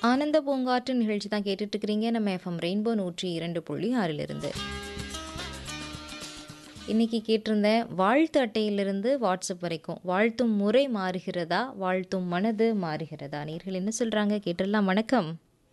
ஆனந்த பூங்காற்று நிகழ்ச்சி தான் கேட்டுட்டு இருக்கிறீங்க நம்ம எஃப்எம் ரெயின்போ நூற்றி இரண்டு புள்ளி ஆறிலிருந்து இன்னைக்கு கேட்டிருந்தேன் வாழ்த்து அட்டையிலிருந்து வாட்ஸ்அப் வரைக்கும் வாழ்த்தும் முறை மாறுகிறதா வாழ்த்தும் மனது மாறுகிறதா நீர்கள் என்ன சொல்றாங்க கேட்டுடலாம் வணக்கம்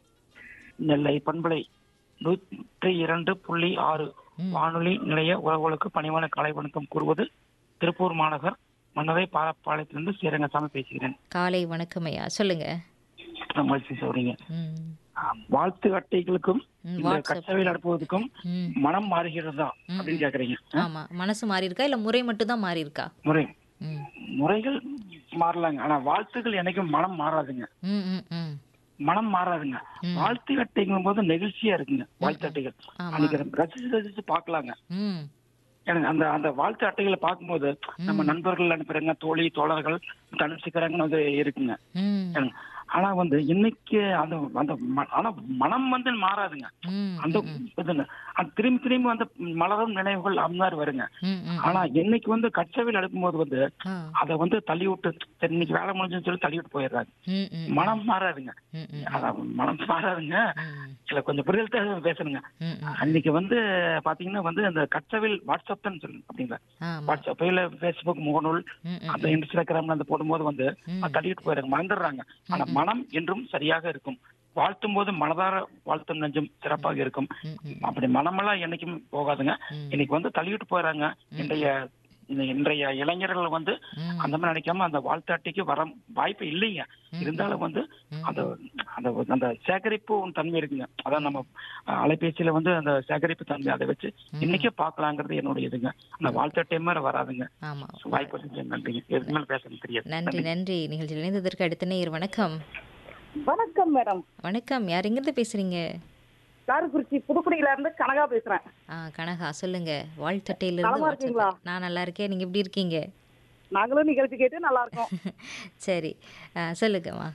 நெல்லை பண்பலை நூற்றி இரண்டு புள்ளி ஆறு வானொலி நிலைய உறவுகளுக்கு பணிவான காலை வணக்கம் கூறுவது திருப்பூர் மாநகர் மன்னரை பாலப்பாளையத்திலிருந்து ஸ்ரீரங்கசாமி பேசுகிறேன் காலை வணக்கம் ஐயா சொல்லுங்க மகிழ்ச்சி சொல்றீங்க ம் வாழ்த்து அட்டைகளுக்கும் ம், இந்த வாட்ஸ்அப். கச்சவையில் அனுப்புவதற்கும் ம் மனம் மாறுகிறதா அப்படின்னு கேக்குறீங்க ஆமா மனசு மாறி இருக்கா இல்ல முறை மட்டும் தான் மாறி இருக்கா முறை ம் முறைகள் மாறலாங்க ஆனா வாழ்த்துக்கள் என்னைக்கும் மனம் மாறாதுங்க ம் ம் ம் மனம் மாறாதுங்க வாழ்த்து அட்டைங்கும் போது நெகிழ்ச்சியா இருக்குங்க வாழ்த்து அட்டைகள் ஆமா. அன்னைக்கு ரசிச்சு ரசிச்சு பாக்கலாங்க ம் எனக்கு அந்த அந்த வாழ்த்து அட்டைகளை பார்க்கும்போது நம்ம நண்பர்கள் அனுப்புறாங்க தோழி தோழர்கள் அனுப்பிச்சுக்கிறாங்கன்னு வந்து இருக்குங்க ம் எனக்கு- ஆனா வந்து இன்னைக்கு அந்த அந்த ம- ஆனா மனம் வந்து மாறாதுங்க ம் அந்த இதுன்னு. அது திரும்பி திரும்பி வந்து மலரும் நினைவுகள் அம்மாரி வருங்க ம் ம் ஆனா இன்னைக்கு வந்து கச்சவில் எடுக்கும்போது வந்து ஆ அதை வந்து தள்ளி விட்டு சரி இன்னைக்கு வேலை முடிஞ்சுன்னு சொல்லி தள்ளி விட்டு போயிடுறாங்க ம் ம் மனம் மாறாதுங்க ம் ம் அதான் மனம் மாறாதுங்க ம் இல்ல கொஞ்சம் புரிதல் தேவை பேசணுங்க ம் ம் அன்னைக்கு வந்து பாத்தீங்கன்னா வந்து அந்த கச்சவில் வாட்ஸ்அப்னு சொல்லுங்க அப்படிங்களா ஆமா வாட்ஸ்அப் இல்ல பேஸ்புக் முகநூல் ம் ம் அந்த இன்ஸ்டாகிராம்ல அந்த போடும்போது வந்து ம். அது தள்ளிட்டு போயிடுறாங்க மறந்துடுறாங்க ஆனா மனம் என்றும் சரியாக இருக்கும் வாழ்த்தும் போது மனதார வாழ்த்தும் நெஞ்சும் சிறப்பாக இருக்கும் ம் ம் அப்படி மனமெல்லாம் என்னைக்கும் போகாதுங்க ம். இன்னைக்கு வந்து தள்ளிட்டு போயிடுறாங்க இன்றைய இந்த இன்றைய இளைஞர்கள் வந்து ம். அந்த மாதிரி நினைக்காம அந்த வாழ்த்து அட்டைக்கு வர வாய்ப்பு இல்லைங்க இருந்தாலும் வந்து அந்த அந்த அந்த சேகரிப்பு ஒரு தன்மை இருக்குங்க அதான் நம்ம அஹ், அலைபேசியில வந்து அந்த சேகரிப்பு தன்மை அதை வச்சு இன்னைக்கே பார்க்கலாங்கிறது என்னுடைய இதுங்க அந்த வாழ்த்து அட்டை மாதிரி வராதுங்க ஆமா வாய்ப்பு செஞ்சு நன்றிங்க எதுக்கு மேல பேச தெரியாது நன்றி நன்றி நிகழ்ச்சியில் இணைந்ததற்கு அடுத்த நேயர் வணக்கம் வணக்கம் மேடம் வணக்கம் யார் எங்கிருந்து பேசுறீங்க காரக்குறிச்சி புதுக்குடியில இருந்து கனகா பேசுறேன் ஆ கனகா சொல்லுங்க வாழ்த்தட்டையில நலமா இருந்து இருக்கீங்களா? WhatsApp. நான் நல்லா இருக்கேன் நீங்க எப்படி இருக்கீங்க நாங்களும் நிகழ்ச்சி கேட்டு நல்லா இருக்கோம் சரி ஆ, சொல்லுங்கம்மா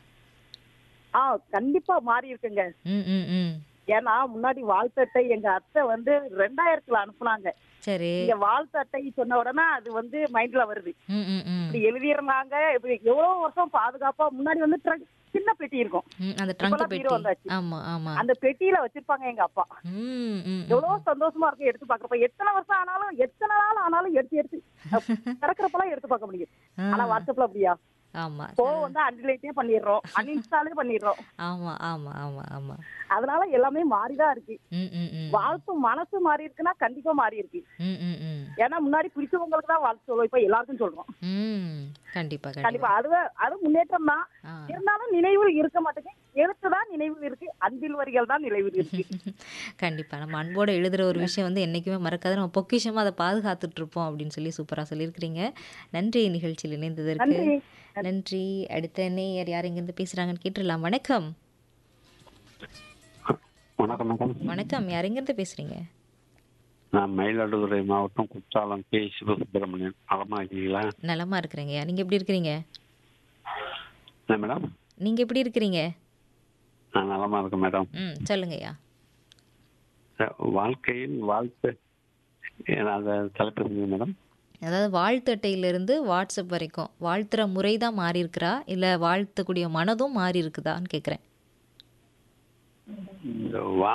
ஆ கண்டிப்பா மாறி இருக்குங்க ம் ம் ம் ஏன்னா முன்னாடி வாழ்த்தட்டை எங்க அத்தை வந்து ரெண்டாயிரத்துல அனுப்புனாங்க சரி இங்க வாழ்த்தட்டை சொன்ன உடனே அது வந்து மைண்ட்ல வருது ம் ம் ம் இப்படி எழுதியிருந்தாங்க இப்படி எவ்வளவு வருஷம் பாதுகாப்பா முன்னாடி வந்து trunk- சின்ன பெட்டி இருக்கும் ம், அந்த ட்ரங்க் இப்பெல்லாம் பெட்டி பீரோ வந்தாச்சு. ஆமா ஆமா அந்த பெட்டியில வச்சிருப்பாங்க எங்க அப்பா ம் ம் ம். எவ்வளவு சந்தோஷமா இருக்கும் எடுத்து பாக்குறப்ப எத்தனை வருஷம் ஆனாலும் எத்தனை நாள் ஆனாலும் எடுத்து எடுத்து திறக்கிறப்பெல்லாம் எடுத்து பார்க்க முடியும் ஆனா வாட்ஸ்அப்ல அப்படியா ஆமா கோவம் வந்து அன்டிலேட்டே பண்ணிடுறோம் அன்இன்ஸ்டாலே பண்ணிடுறோம் ஆமா ஆமா ஆமா ஆமா அதனால எல்லாமே மாறிதான் இருக்கு ம் ம் ம் வாழ்த்தும் மனசு மாறி இருக்குன்னா கண்டிப்பா மாறி இருக்கு ம் ம் ம் ஏன்னா முன்னாடி பிடிச்சவங்களுக்கு தான் வாழ்த்து சொல்லுவோம் இப்ப எல்லாருக்கும் சொல்றோம் ம் கண்டிப்பா கண்டிப்பா கண்டிப்பா அதுவே அது முன்னேற்றம் தான் ஆ. இருந்தாலும் நினைவில் இருக்க மாட்டேங்குது எழுத்து தான் நினைவில் இருக்கு அன்பில் வரிகள் தான் நினைவில் இருக்கு கண்டிப்பா நம்ம அன்போட எழுதுற ஒரு விஷயம் வந்து என்னைக்குமே மறக்காது நம்ம பொக்கிஷமா அதை பாதுகாத்துட்டு இருப்போம் அப்படின்னு சொல்லி சூப்பரா சொல்லியிருக்கிறீங்க நன்றி நிகழ்ச்சியில் இணைந்ததற்கு நன்றி. நன்றி அடுத்த நேயர் யார் எங்கிருந்து பேசுறாங்கன்னு கேட்டுடலாம் வணக்கம் வணக்கம் மேடம் வணக்கம் யார் எங்கிருந்து பேசுறீங்க நான் மயிலாடுதுறை மாவட்டம் குற்றாலம் கே சிவசுப்பிரமணியன் நலமா இருக்கீங்களா நலமா இருக்கிறீங்க நீங்க எப்படி இருக்கிறீங்க என்ன மேடம் நீங்க எப்படி இருக்கிறீங்க நான் நலமா இருக்கேன் மேடம் ம் சொல்லுங்கய்யா வாழ்க்கையின் வாழ்த்து ஏன்னா அந்த தலைப்பு இருந்தது மேடம் அதாவது வாழ்த்து அட்டையிலிருந்து வாட்ஸ்அப் வரைக்கும் வாழ்த்துற முறை தான் மாறி இருக்கிறா இல்லை வாழ்த்தக்கூடிய மனதும் மாறி இருக்குதான்னு கேட்குறேன் இந்த வா